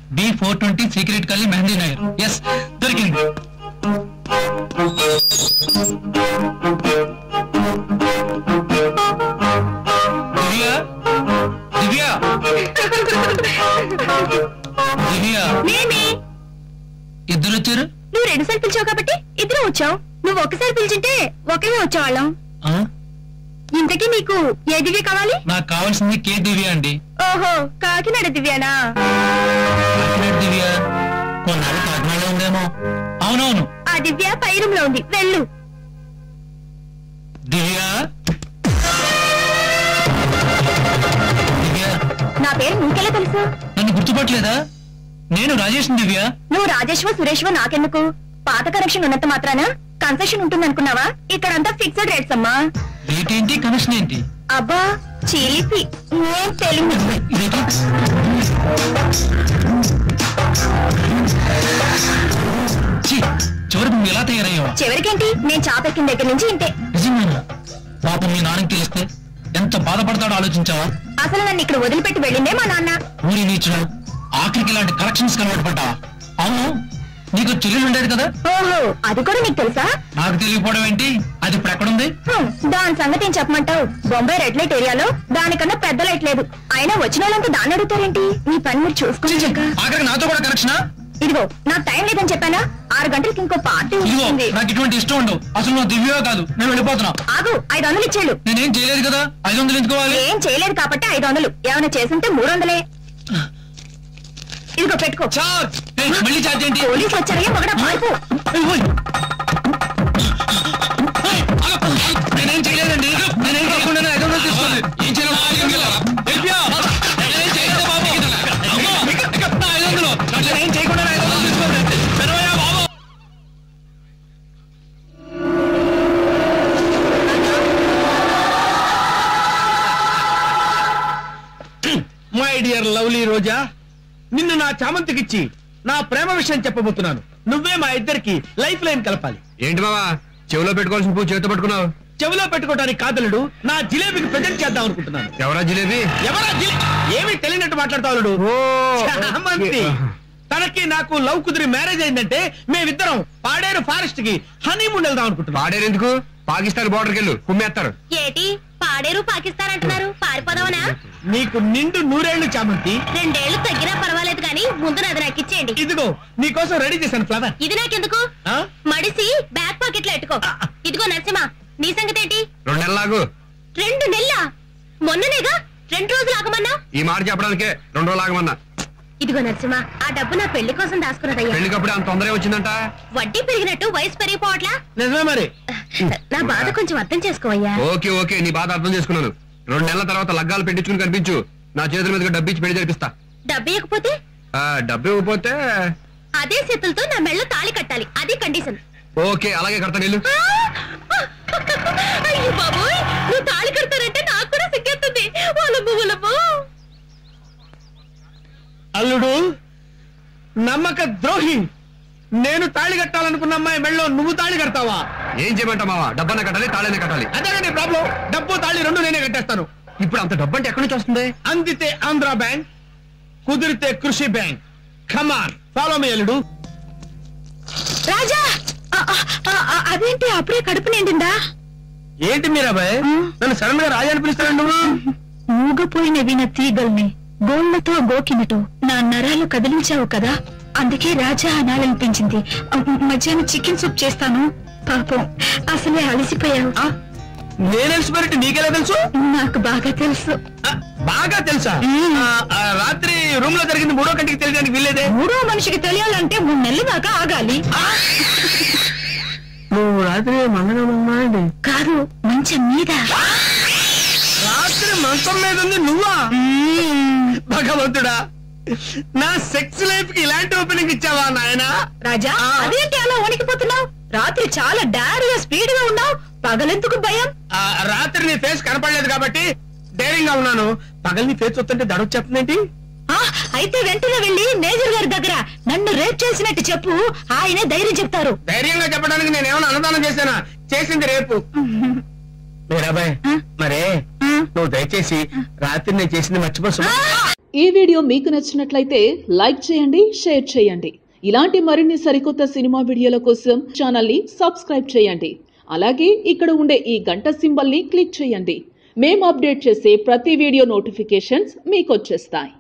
B four twenty secret కల్లి మెహందీ నగర్ ఎస్ దొరికింది దివ్య దివ్య దివ్య నేనే ఇద్దరు వచ్చారు నువ్వు రెండు సార్లు పిలిచావు కాబట్టి ఇద్దరు వచ్చావు నువ్వు ఒకసారి పిలిచింటే ఒకే వచ్చేవాళ్ళం ఆ? ఇంతకీ నీకు ఏ దివ్య కావాలి నాకు కావాల్సింది కే దివ్య అండి ఓహో కాకినాడ దివ్యానా కాకినాడ దివ్య కొన్నాళ్ళు కాకినాడలో ఉందేమో అవునవును ఆ దివ్య పై రూమ్ లో ఉంది వెళ్ళు దివ్య దివ్య నా పేరు నీకెలా తెలుసు నన్ను గుర్తుపట్టలేదా నేను రాజేష్ దివ్య నువ్వు రాజేశ్వ సురేష్వ నాకెందుకు పాత కనెక్షన్ ఉన్నంత మాత్రాన కన్సెషన్ ఉంటుంది అనుకున్నావా ఇక్కడంతా ఫిక్స్డ్ రేట్స్ అమ్మా రేట్ ఏంటి కనెక్షన్ ఏంటి అబ్బా చిలిపి ఏం తెలియదు ఇదేంటి? ఛీ, చివరికి నువ్వు ఎలా తయారయ్యావా చివరికేంటి నేను చాపెక్కిన దగ్గర నుంచి ఇంతే నిజంగా పాపం మీ నాన్నకి తెలిస్తే ఎంత బాధపడతాడో ఆలోచించావా అసలు నన్ను ఇక్కడ వదిలిపెట్టి వెళ్ళిందే మా నాన్న ఊరి నీచుడు ఆఖరికి ఇలాంటి కలెక్షన్స్ కనబడి పడ్డావా అవును నీకు చెల్లెలు ఉండేది కదా ఓహో అది కూడా నీకు తెలుసా నాకు తెలియకపోవడం ఏంటి అది ఇప్పుడు ఎక్కడుంది హ్మ్, దాని సంగతి ఏం చెప్పమంటావు బొంబాయి రెడ్ లైట్ ఏరియాలో దానికన్నా పెద్ద లైట్ లేదు అయినా వచ్చిన వాళ్ళంతా దాన్ని అడుగుతారేంటి మీ పని మీరు చూసుకుని చెక్క ఆఖరికి నాతో కూడా కనెక్షనా ఇదిగో నాకు టైం లేదని చెప్పానా ఆరు గంటలకి ఇంకో పార్టీ ఇదిగో వస్తుంది నాకు ఇటువంటి ఇష్టం ఉండవు అసలు నా దివ్యో కాదు నేను వెళ్ళిపోతున్నా ఆగు ఐదు వందలు ఇచ్చేళ్ళు నేనేం చేయలేదు కదా ఐదు వందలు ఎందుకోవాలి ఏం చేయలేదు కాబట్టి ఐదు వందలు ఏమైనా చేస్తుంటే మూడు వందలే ఇదిగో పెట్టుకో చార్జ్ ఏయ్, మళ్ళీ చార్జ్ ఏంటి పోలీసు వచ్చారయ్యా మొగడ పారిపో ఏయ్, ఓయ్. ఏయ్, ఆగు, ఆగు. నేనేం చేయలేదండి నేనేం చేయకుండా ఐదు వందలు తీసుకోండి ఏం చేయలేదు దివ్య, నేనేం చేయలేదు బాబు అమ్మో, నా ఐదు వందలు నేనేం చేయకుండా ఐదు వందలు తీసుకోండి తెరవయ్యా బాబు మై డియర్ లవ్లీ రోజా నిన్ను నా చామంతికిచ్చి నా ప్రేమ విషయం చెప్పబోతున్నాను నువ్వే మా ఇద్దరికి లైఫ్ లైన్ కలపాలి ఏంటి బావా చెవిలో పెట్టుకోవాల్సిన పువ్వు చేతితో పట్టుకున్నావు చెవిలో పెట్టుకోవడానికి కాదలుడు నా జిలేబీకి ప్రజెంట్ చేద్దాం అనుకుంటున్నాను ఎవరా జిలేబీ ఎవరా జిలే ఏమీ తెలియనట్టు మాట్లాడతావులుడు చామంతి తనకి నాకు లవ్ కుదిరి మ్యారేజ్ అయిందంటే మేమిద్దరం పాడేరు ఫారెస్ట్ కి హనీమూన్ వెళ్దాం అనుకుంటున్నాం పాడేరు ఎందుకు పాకిస్తాన్ బోర్డర్కి వెళ్ళు కుమ్మేస్తారు ఏటి పాడేరు పాకిస్తాన్ అంటున్నారు పారిపోదామనా నీకు నిండు నూరేళ్లు చామంతి రెండేళ్లు తగ్గినా పర్వాలేదు కానీ ముందు నాది నాకు ఇచ్చేయండి ఇదిగో నీకోసం రెడీ చేశాను ఫ్లవర్ ఇది నాకెందుకు ఆ? మడిసి బ్యాక్ పాకెట్ లో ఎట్టుకో ఇదిగో నరసింహ నీ సంగతి ఏంటి రెండు నెలలాగు రెండు నెలల మొన్ననేగా రెండు రోజులు ఆగమన్నా ఈ మాట చెప్పడానికే రెండు రోజులు ఆగమన్నా ఇదిగో నరసింహ ఆ డబ్బు నా పెళ్లి కోసం దాచుకున్నదయ్యా పెళ్లికప్పుడు అంత తొందరగా వచ్చిందంట వడ్డీ పెరిగినట్టు వయసు పెరిగిపోవట్లా నిజమే మరి నా బాధ కొంచెం అర్థం చేసుకోవయ్యా ఓకే ఓకే నీ బాధ అర్థం చేసుకున్నాను రెండు నెలల తర్వాత లగ్గాలు పెట్టించుకుని కనిపించు నా చేతుల మీదుగా డబ్బు ఇచ్చి పెళ్లి జరిపిస్తా డబ్బు ఇవ్వకపోతే ఆ, డబ్బు ఇవ్వకపోతే అదే చేతులతో నా మెళ్ళ తాళి కట్టాలి అది కండిషన్ ఓకే అలాగే కడతాను వెళ్ళు అయ్యో బాబోయ్ నువ్వు తాళి కడతారంటే నాకు కూడా సిగ్గెత్తుంది వాళ్ళమ్మ వాళ్ళమ్మ అల్లుడు నమ్మక ద్రోహి నేను తాళి కట్టాలనుకున్న అమ్మాయి మెళ్ళో నువ్వు తాళి కడతావా ఏం చేయమంటావు మావా డబ్బన్నా కట్టాలి తాళైనా కట్టాలి అదే నీ ప్రాబ్లం డబ్బు తాళి రెండు నేనే కట్టేస్తాను ఇప్పుడు అంత డబ్బు అంటే ఎక్కడి నుంచి వస్తుంది అందితే ఆంధ్ర బ్యాంక్ కుదిరితే కృషి బ్యాంక్ ఖమాన్ ఫాలో మీ అల్లుడు రాజా ఆ, ఆ, ఆ, ఆ, అదేంటి అప్పుడే కడుపు నిండిందా ఏంటి మీరాబాయ్ నన్ను సడన్ గా రాజా అనిపిస్తాను నువ్వు మూగపోయిన విన తీగల్ని గోళ్లతో గోకినట్టు నా నరాలు కదిలించావు కదా అందుకే రాజా అనాలనిపించింది ఆ, మధ్యాహ్నం చికెన్ సూప్ చేస్తాను పాపం అసలే అలసిపోయావు నేను ఎక్స్పర్ట్ నీకెలా తెలుసు నాకు బాగా తెలుసు ఆ, బాగా తెలుసా ఆ, ఆ, రాత్రి రూమ్ లో జరిగింది మూడో కంటికి తెలియడానికి వీల్లేదే మూడో మనిషికి తెలియాలంటే మూడు నెలలు దాకా ఆగాలి నువ్వు రాత్రి మంగళమ్మ అండి కాదు మంచం మీద రాత్రి మంచం మీద ఉంది నువ్వా భగవంతుడా నా సెక్స్ లైఫ్ కి ఇలాంటి ఓపెనింగ్ ఇచ్చావా నాయనా రాజా ఆ. అదేంటి అలా వణికిపోతున్నావు రాత్రి చాలా డారీగా స్పీడ్ గా ఉన్నావు పగలెందుకు భయం ఆ, రాత్రి నీ ఫేస్ కనపడలేదు కాబట్టి ధైర్యంగా ఉన్నాను పగలు నీ ఫేస్ చూస్తుంటే దడొచ్చేస్తుందేంటి ఆ, అయితే వెంటనే వెళ్ళి మేజర్ గారి దగ్గర నన్ను రేప్ చేసినట్టు చెప్పు ఆయనే ధైర్యం చెప్తారు ధైర్యంగా చెప్పడానికి నేను ఏమైనా అన్నదానం చేశానా చేసింది రేపు మీరాబాయ్ ఆ? మరే ఆ? నువ్వు దయచేసి రాత్రి నేను చేసింది మర్చిపో సుమా. ఆ! ఈ వీడియో మీకు నచ్చినట్లయితే లైక్ చేయండి షేర్ చేయండి ఇలాంటి మరిన్ని సరికొత్త సినిమా వీడియోల కోసం ఛానల్ని సబ్స్క్రైబ్ చేయండి అలాగే ఇక్కడ ఉండే ఈ గంట సింబల్ని క్లిక్ చేయండి మేము అప్డేట్ చేసే ప్రతి వీడియో నోటిఫికేషన్స్ మీకు వచ్చేస్తాయి